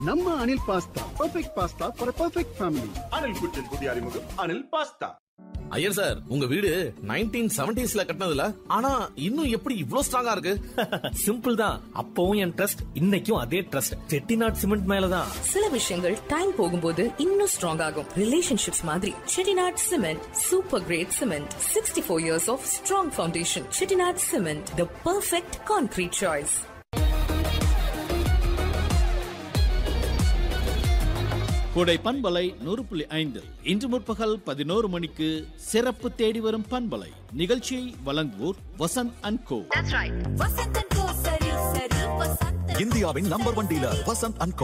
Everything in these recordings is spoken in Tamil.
நம்ம Anil pasta perfect pasta for perfect family Anil kitchen புதிய அறிமுகம் அனில் பாஸ்தா ஐயர் சார் உங்க வீடு நைன்டீன் செவன்டிஸ்ல கட்டினதுல ஆனா இன்னும் எப்படி இவ்ளோ ஸ்ட்ராங்கா இருக்கு சிம்பிள் தான் அப்பவும் என் ட்ரஸ்ட் இன்னைக்கும் அதே ட்ரஸ்ட் செட்டிநாட் சிமெண்ட் மேலதான் சில விஷயங்கள் டைம் போகும்போது இன்னும் ஸ்ட்ராங் ஆகும் ரிலேஷன்ஷிப்ஸ் மாதிரி Chettinad cement super great cement sixty four years of strong foundation Chettinad cement the perfect concrete choice கோடை பண்பலை நூறு புள்ளி ஐந்து இன்று முற்பகல் பதினோரு மணிக்கு சிறப்பு தேடி வரும் பண்பலை நிகழ்ச்சியை வழங்குவோர் வசந்த் அண்ட் கோ இந்தியாவின் number one dealer Vasanth and co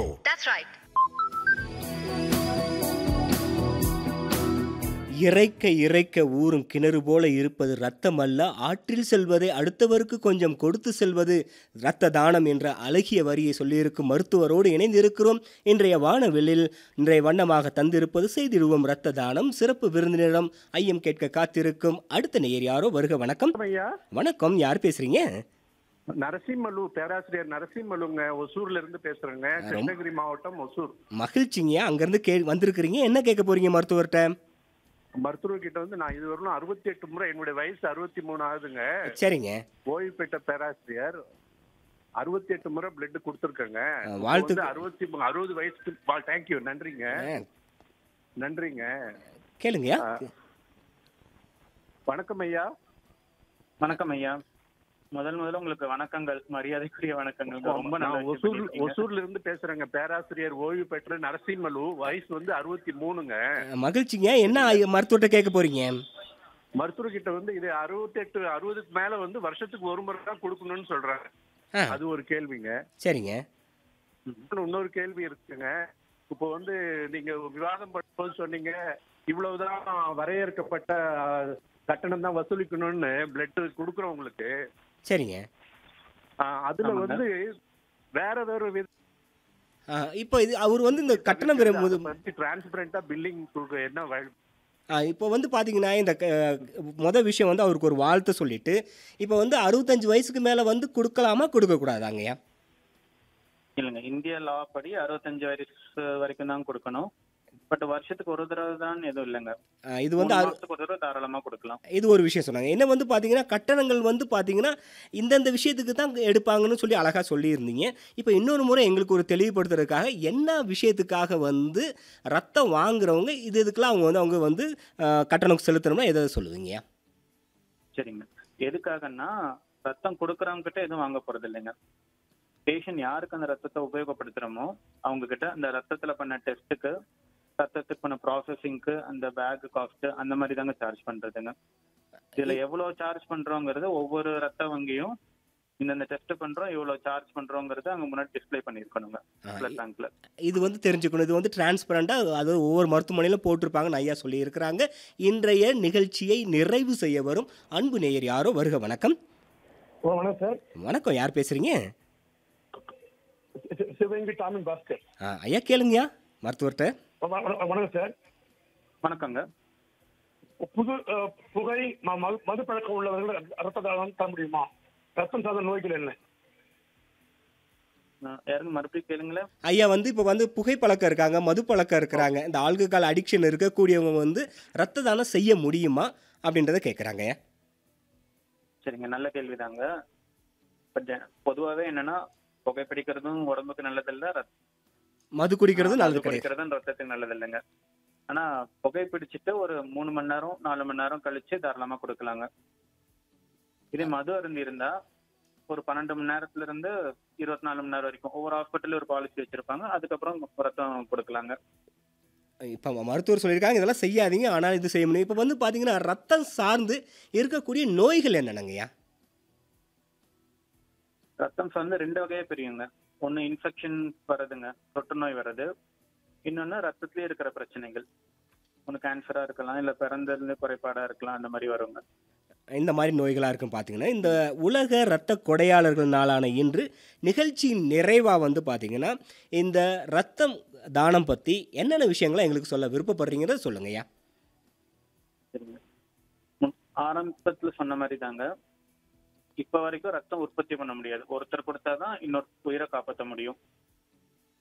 இறைக்க இறைக்க ஊறும் கிணறு போல இருப்பது ரத்தம் அல்ல ஆற்றில் செல்வதை அடுத்தவருக்கு கொஞ்சம் கொடுத்து செல்வது இரத்த தானம் என்ற அழகிய வரியை சொல்லியிருக்கும் மருத்துவரோடு இணைந்திருக்கிறோம் இன்றைய வானவெளியில் இன்றைய வண்ணமாக தந்திருப்பது செய்திடுவோம் இரத்த தானம் சிறப்பு விருந்தினரிடம் ஐயம் கேட்க காத்திருக்கும் அடுத்த நேயர் யாரோ வருக வணக்கம் ஐயா வணக்கம் யார் பேசுறீங்க நரசிம்மலு பேராசிரியர் நரசிம்மலுங்க ஒசூர்ல இருந்து பேசுறேங்க கிருஷ்ணகிரி மாவட்டம் ஒசூர் மகிழ்ச்சிங்க அங்கிருந்து கே வந்திருக்கிறீங்க என்ன கேட்க போறீங்க மருத்துவர்கிட்ட மருத்துவர் கிட்ட வந்து நான் இதுவரையிலும் அறுபத்தி எட்டு முறை என்னுடைய வயசு அறுபத்தி மூணு ஆகுதுங்க சரிங்க ஓய்வு பெற்ற பேராசிரியர் அறுபத்தி எட்டு முறை பிளட் கொடுத்துருக்கேங்க வாழ்த்துக்கள். அறுபத்தி அறுபது வயசுக்கு தேங்க்யூ நன்றிங்க நன்றிங்க கேளுங்கய்யா வணக்கம் ஐயா வணக்கம் ஐயா முதல் முதல்ல உங்களுக்கு வணக்கங்கள் மரியாதைக்குரிய வணக்கங்கள் ரொம்ப நான் நல்ல ஒசூர் விஷயம் பண்ணிருக்கீங்க. ஒசூர்ல இருந்து பேசுறேங்க பேராசிரியர் ஓய்வு பெற்ற நரசிம்மலு வயசு வந்து அறுபத்தி மூணுங்க மகிழ்ச்சிங்க என்ன ஐ- மருத்துவர்கிட்ட கேட்க போறீங்க மருத்துவர் கிட்ட வந்து இது அறுபத்தெட்டு அறுபதுக்கு மேல வந்து வருஷத்துக்கு ஒரு முறை தான் கொடுக்கணும்னு சொல்றாங்க ஆ. அது ஒரு கேள்விங்க சரிங்க இன்னொரு கேள்வி இருக்குங்க இப்போ வந்து நீங்க விவாதம் பண்ணும்போது சொன்னீங்க இவ்வளவுதான் வரையறுக்கப்பட்ட அஹ், கட்டணம் தான் வசூலிக்கணும்னு பிளட் கொடுக்குறவங்களுக்கு சரிங்க அஹ், அதுல ஆமாங்க. வந்து வேற வேற வித ஆ, இப்போ இது அவர் வந்து இந்த கட்டணம் பெறும்போது டிரான்ஸ்பரண்டா பில்லிங் கொடுக்க என்ன வழி ஆ, இப்போ வந்து பார்த்தீங்கன்னா இந்த க- மொத விஷயம் வந்து அவருக்கு ஒரு வாழ்த்து சொல்லிட்டு இப்போ வந்து அறுபத்தஞ்சு வயசுக்கு மேலே வந்து கொடுக்கலாமா கொடுக்கக்கூடாதாங்கய்யா இல்லைங்க இந்திய லா படி அறுபத்தஞ்சு வயசு வரைக்கும் தான் கொடுக்கணும் பட் வருஷத்துக்கு ஒரு தடவை தான் எதுவும் இல்லைங்க ஆ, இது வந்து மூணு அறு- மாசத்துக்கு ஒரு தடவை தாராளமா கொடுக்கலாம் இது ஒரு விஷயம் சொன்னாங்க என்ன வந்து பார்த்தீங்கன்னா கட்டணங்கள் வந்து பார்த்தீங்கன்னா இந்தந்த விஷயத்துக்கு தான் எடுப்பாங்கன்னு சொல்லி அழகாக சொல்லியிருந்தீங்க இப்போ இன்னொரு முறை எங்களுக்கு ஒரு தெளிவுபடுத்துறதுக்காக என்ன விஷயத்துக்காக வந்து ரத்தம் வாங்குறவங்க இது இதுக்கெல்லாம் அவங்க வந்து அவங்க வந்து ஆ, கட்டணம் செலுத்தணும்னா எதை சொல்லுவீங்கய்யா சரிங்க எதுக்காகன்னா ரத்தம் கொடுக்கறவங்க கிட்ட எதுவும் வாங்க போறது இல்லைங்க பேஷண்ட் யாருக்கு அந்த ரத்தத்தை உபயோகப்படுத்துறோமோ அவங்க கிட்ட அந்த ரத்தத்துல பண்ண டெஸ்ட்டுக்கு ரத்தத்துக்கு பண்ண ப்ராசஸிங்க்கு அந்த பேக் காஸ்ட் அந்த மாதிரி தாங்க சார்ஜ் பண்றதுங்க இதுல எவ்வளவு சார்ஜ் பண்றோங்கிறது ஒவ்வொரு ரத்த வங்கியும் இந்தந்த டெஸ்ட் பண்றோம் இவ்வளவு சார்ஜ் பண்றோங்கிறது அங்க முன்னாடி டிஸ்ப்ளே பண்ணிருக்கணுங்க பிளட் பேங்க்ல இது வந்து தெரிஞ்சுக்கணும் இது வந்து டிரான்ஸ்பரண்டாக அது ஒவ்வொரு மருத்துவமனையிலும் போட்டிருப்பாங்கன்னு ஐயா சொல்லியிருக்கிறாங்க இன்றைய நிகழ்ச்சியை நிறைவு செய்ய வரும் அன்பு நேயர் யாரோ வருக வணக்கம் வணக்கம் சார் வணக்கம் யார் பேசுறீங்க சிவகங்கை டாமி பாஸ்கர் ஆ, ஐயா கேளுங்கய்யா மருத்துவர்கிட்ட வ- வ- வணக்கம் சார் வணக்கங்க புது அஹ், புகை ம- மது மது பழக்கம் உள்ளவர்கள் ரத்த தானம் தர முடியுமா ரத்தம் சார்ந்த நோய்கள் என்ன நான் யாருங்க மறுபடியும் கேளுங்களேன் ஐயா வந்து இப்போ வந்து புகைப்பழக்கம் இருக்காங்க மது பழக்கம் இருக்கிறாங்க இந்த ஆல்கஹால் அடிக்ஷன் இருக்கக்கூடியவங்க வந்து ரத்த தானம் செய்ய முடியுமா அப்படின்றத கேட்குறாங்க சரிங்க நல்ல கேள்விதாங்க பட் பொதுவாகவே என்னன்னா புகைப்பிடிக்கிறதும் உடம்புக்கு நல்லதில்ல ரத்- மது குடிக்கிறது மது நல்லது கிடையாது குடிக்கிறதும் ரத்தத்துக்கு நல்லது இல்லைங்க ஆனா புகைப்பிடிச்சிட்டு ஒரு மூணு மணி நேரம் நாலு மணி நேரம் கழிச்சு தாராளமா கொடுக்கலாங்க இதே மது அருந்தி இருந்தா ஒரு பன்னெண்டு மணி நேரத்துல இருந்து இருபத்தி நாலு மணி நேரம் வரைக்கும் ஒவ்வொரு ஹாஸ்பிட்டல் ஒரு பாலிசி வச்சிருப்பாங்க அதுக்கப்புறம் ரத்தம் கொடுக்கலாங்க இப்போ மருத்துவர் சொல்லியிருக்காங்க இதெல்லாம் செய்யாதீங்க ஆனால் இது செய்ய முடியும் இப்போ வந்து பார்த்தீங்கன்னா ரத்தம் சார்ந்து இருக்கக்கூடிய நோய்கள் என்னென்னங்கய்யா ரத்தம் சார்ந்து ரெண்டு வகையா பிரியுங்க ஒண்ணு இன்ஃபெக்ஷன் வர்றதுங்க தொற்று நோய் வர்றது இன்னொன்னு ரத்தத்திலே இருக்கிற பிரச்சனைகள் ஒண்ணு கேன்சரா இருக்கலாம் இல்ல பிறந்ததுல குறைபாடா இருக்கலாம் அந்த மாதிரி வருங்க இந்த மாதிரி நோய்களாக இருக்கும் பார்த்தீங்கன்னா இந்த உலக இரத்த கொடையாளர்கள் நாளான இன்று நிகழ்ச்சியின் நிறைவாக வந்து பார்த்தீங்கன்னா இந்த ரத்தம் தானம் பற்றி என்னென்ன விஷயங்களை எங்களுக்கு சொல்ல விருப்பப்படுறீங்கிறத சொல்லுங்கய்யா சரிங்க முன் ஆரம்பத்துல சொன்ன மாதிரி தாங்க இப்ப வரைக்கும் ரத்தம் உற்பத்தி பண்ண முடியாது ஒருத்தர் கொடுத்தாதான் இன்னொரு உயிரை காப்பாற்ற முடியும்